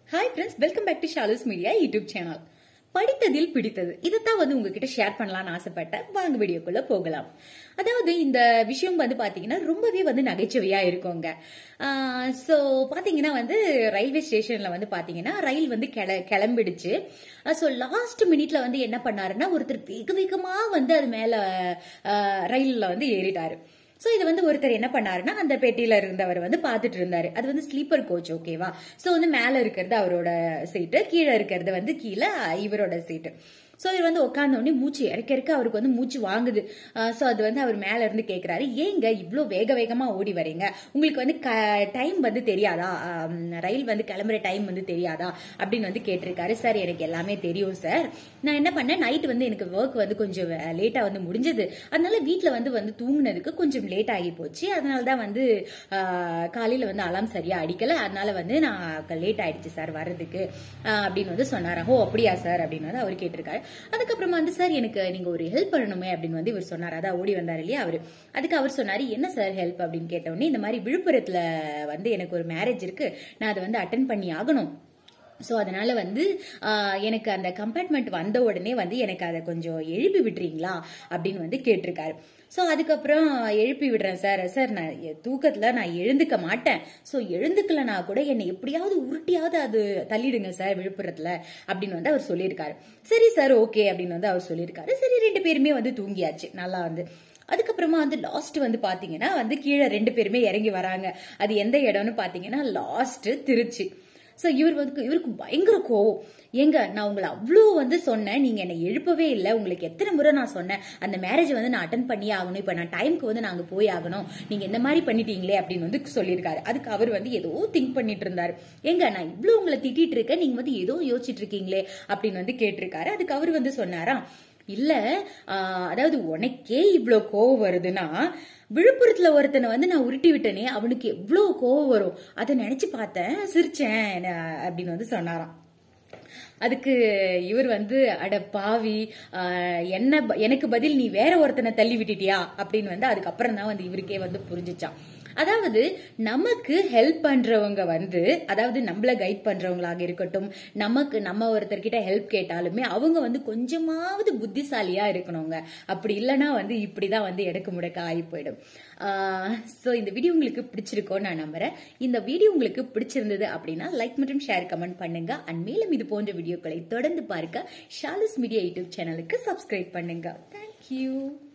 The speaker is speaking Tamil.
hi friends welcome back to Shala's media YouTube channel படித்ததில் பிடித்தது இதைத்தான் வந்து உங்ககிட்ட ஷேர் பண்ணலாம்னு ஆசைப்பட்டேன் வாங்க வீடியோக்குள்ள போகலாம் அதாவது இந்த விஷயம் வந்து பாத்தீங்கன்னா ரொம்பவே வந்து நகைச்சுவையா இருக்குங்க ஸோ பாத்தீங்கன்னா வந்து ரயில்வே ஸ்டேஷன்ல வந்து பாத்தீங்கன்னா ரயில் வந்து கிள கிளம்பிடுச்சு ஸோ லாஸ்ட் மினிட்ல வந்து என்ன பண்ணாருன்னா ஒருத்தர் வேக வேகமா வந்து அது மேல ரயில்ல வந்து ஏறிட்டாரு ஸோ இது வந்து ஒருத்தர் என்ன பண்ணாருன்னா அந்த பெட்டியில இருந்தவர் வந்து பார்த்துட்டு இருந்தாரு அது வந்து ஸ்லீப்பர் கோச் ஓகேவா ஸோ வந்து மேல இருக்கிறது அவரோட சீட்டு கீழே இருக்கிறது வந்து கீழே இவரோட சீட்டு ஸோ இவர் வந்து உட்காந்த உடனே மூச்சு இறக்க இறக்க அவருக்கு வந்து மூச்சு வாங்குது ஸோ அது வந்து அவர் மேல இருந்து கேட்கிறாரு ஏங்க இவ்வளோ வேக வேகமா ஓடி வரீங்க உங்களுக்கு வந்து டைம் வந்து தெரியாதா ரயில் வந்து கிளம்புற டைம் வந்து தெரியாதா அப்படின்னு வந்து கேட்டிருக்காரு சார் எனக்கு எல்லாமே தெரியும் சார் நான் என்ன பண்ணேன் நைட் வந்து எனக்கு ஒர்க் வந்து கொஞ்சம் லேட்டா வந்து முடிஞ்சது அதனால வீட்டில் வந்து வந்து தூங்குனதுக்கு கொஞ்சம் லேட் ஆகி போச்சு அதனால தான் வந்து காலையில வந்து அலாம் சரியா அடிக்கல அதனால வந்து நான் லேட் ஆயிடுச்சு சார் வர்றதுக்கு அப்படின்னு வந்து சொன்னாரா ஓ அப்படியா சார் அப்படின்னு வந்து அவர் கேட்டிருக்காரு அதுக்கப்புறமா வந்து சார் எனக்கு நீங்க ஒரு ஹெல்ப் பண்ணணுமே அப்படின்னு வந்து இவர் சொன்னார் அதான் ஓடி வந்தார் இல்லையா அவரு அதுக்கு அவர் சொன்னாரு என்ன சார் ஹெல்ப் அப்படின்னு கேட்டவுடனே இந்த மாதிரி விழுப்புரத்துல வந்து எனக்கு ஒரு மேரேஜ் இருக்கு நான் அதை வந்து அட்டன் பண்ணி ஆகணும் ஸோ அதனால வந்து எனக்கு அந்த கம்பார்ட்மெண்ட் வந்த உடனே வந்து எனக்கு அதை கொஞ்சம் எழுப்பி விட்டுறீங்களா அப்படின்னு வந்து கேட்டிருக்காரு ஸோ அதுக்கப்புறம் எழுப்பி விடுறேன் சார் சார் நான் தூக்கத்தில் நான் எழுந்துக்க மாட்டேன் ஸோ எழுந்துக்கலனா கூட என்னை எப்படியாவது உருட்டியாவது அது தள்ளிடுங்க சார் விழுப்புரத்தில் அப்படின்னு வந்து அவர் சொல்லியிருக்காரு சரி சார் ஓகே அப்படின்னு வந்து அவர் சொல்லியிருக்காரு சரி ரெண்டு பேருமே வந்து தூங்கியாச்சு நல்லா வந்து அதுக்கப்புறமா வந்து லாஸ்ட் வந்து பாத்தீங்கன்னா வந்து கீழே ரெண்டு பேருமே இறங்கி வராங்க அது எந்த இடம்னு பாத்தீங்கன்னா லாஸ்ட் திருச்சி ஸோ இவர் வந்து இவருக்கு பயங்கர கோவம் ஏங்க நான் உங்களை அவ்வளோ வந்து சொன்னேன் நீங்க என்னை எழுப்பவே இல்லை உங்களுக்கு எத்தனை முறை நான் சொன்னேன் அந்த மேரேஜ் வந்து நான் அட்டன் பண்ணியே ஆகணும் இப்போ நான் டைம்க்கு வந்து நாங்கள் போய் ஆகணும் நீங்க இந்த மாதிரி பண்ணிட்டீங்களே அப்படின்னு வந்து சொல்லியிருக்காரு அதுக்கு அவர் வந்து ஏதோ திங்க் பண்ணிட்டு இருந்தாரு ஏங்க நான் இவ்வளோ உங்களை திட்டிட்டு இருக்கேன் நீங்க வந்து ஏதோ யோசிச்சுட்டு இருக்கீங்களே அப்படின்னு வந்து கேட்டிருக்காரு அதுக்கு அவர் வந்து சொன்னாரா இல்ல அதாவது உனக்கே இவ்வளோ கோவம் வருதுன்னா விழுப்புரத்துல ஒருத்தனை வந்து நான் உருட்டி விட்டனே அவனுக்கு எவ்வளவு கோவம் வரும் அதை நினைச்சு பார்த்தேன் சிரிச்சேன் அப்படின்னு வந்து சொன்னாராம் அதுக்கு இவர் வந்து அட பாவி என்ன எனக்கு பதில் நீ வேற ஒருத்தனை தள்ளி விட்டுட்டியா அப்படின்னு வந்து அதுக்கப்புறம் தான் வந்து இவருக்கே வந்து புரிஞ்சிச்சான் அதாவது நமக்கு ஹெல்ப் பண்றவங்க வந்து அதாவது நம்மள கைட் பண்றவங்களாக இருக்கட்டும் நமக்கு நம்ம ஒருத்தர்கிட்ட ஹெல்ப் கேட்டாலுமே அவங்க வந்து கொஞ்சமாவது புத்திசாலியா இருக்கணுங்க அப்படி இல்லைன்னா வந்து இப்படிதான் வந்து எடுக்க முடக்க ஆகி போயிடும் ஸோ இந்த வீடியோ உங்களுக்கு பிடிச்சிருக்கோன்னு நான் நம்புறேன் இந்த வீடியோ உங்களுக்கு பிடிச்சிருந்தது அப்படின்னா லைக் மற்றும் ஷேர் கமெண்ட் பண்ணுங்க அண்ட் மேலும் இது போன்ற வீடியோக்களை தொடர்ந்து பார்க்க ஷாலிஸ் மீடியா யூடியூப் சேனலுக்கு சப்ஸ்கிரைப் பண்ணுங்க தேங்க்யூ